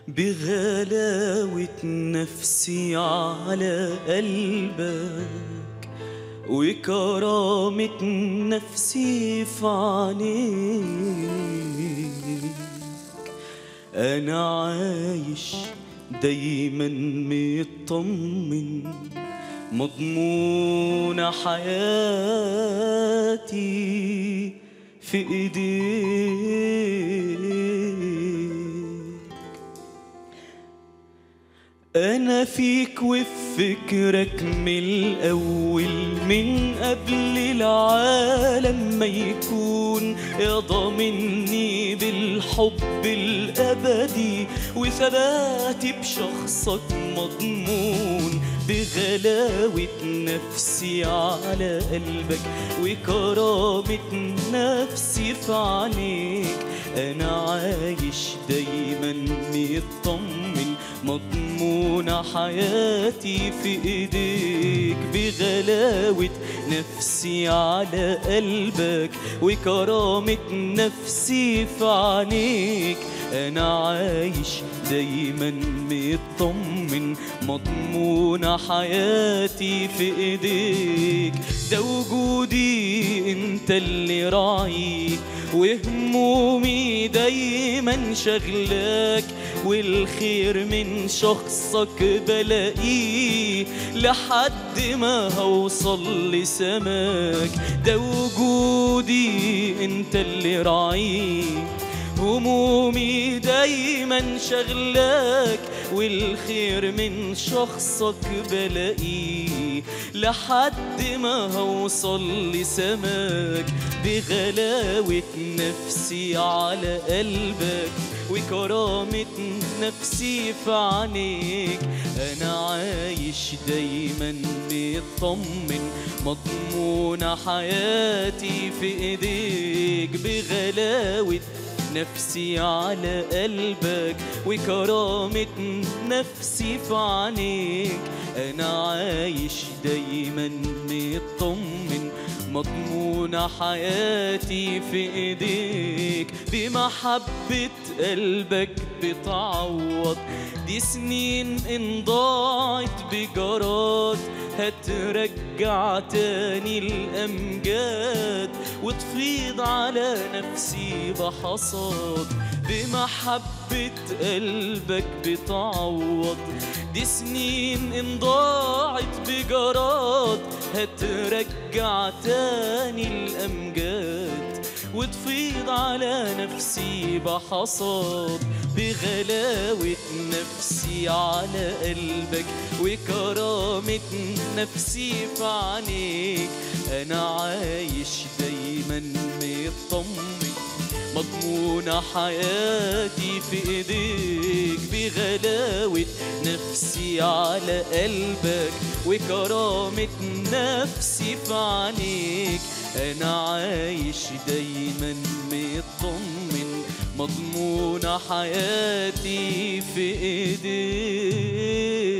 بغلاوة نفسي على قلبك وكرامة نفسي في عينيك أنا عايش دايما مطمن مضمون حياتي في ايديك انا فيك وفي فكرك من الاول من قبل العالم ما يكون يا ضامني بالحب الابدي وثباتي بشخصك مضمون بغلاوة نفسي على قلبك وكرامة نفسي في عينيك أنا عايش دايما مطمن مضمون حياتي في ايديك بغلاوة نفسي على قلبك وكرامة نفسي في عينيك انا عايش دايما مطمن مضمون حياتي في ايديك ده وجودي انت اللي راعي وهمومي دايما شغلاك والخير من شخصك بلاقيه لحد ما هوصل لسماك ده وجودي انت اللي راعيه همومي دايما شغلاك والخير من شخصك بلاقيه لحد ما هوصل لسماك بغلاوة نفسي على قلبك وكرامة نفسي في عينيك أنا عايش دايما مطمن مضمون حياتي في إيديك بغلاوة نفسي على قلبك وكرامة نفسي في عينيك أنا عايش دايما مطمن مضمون حياتي في ايديك بمحبة قلبك بتعوض دي سنين ان ضاعت بجراد هترجع تاني الامجاد وتفيض على نفسي بحصاد بمحبة قلبك بتعوض دي سنين ان ضاعت بجراد هترجع تاني الأمجاد وتفيض على نفسي بحصاد بغلاوة نفسي على قلبك وكرامة نفسي في عينيك أنا عايش دايما مطمن مضمون حياتي في ايديك بغلاوة نفسي على قلبك وكرامة نفسي في عينيك انا عايش دايما مطمن مضمون حياتي في ايديك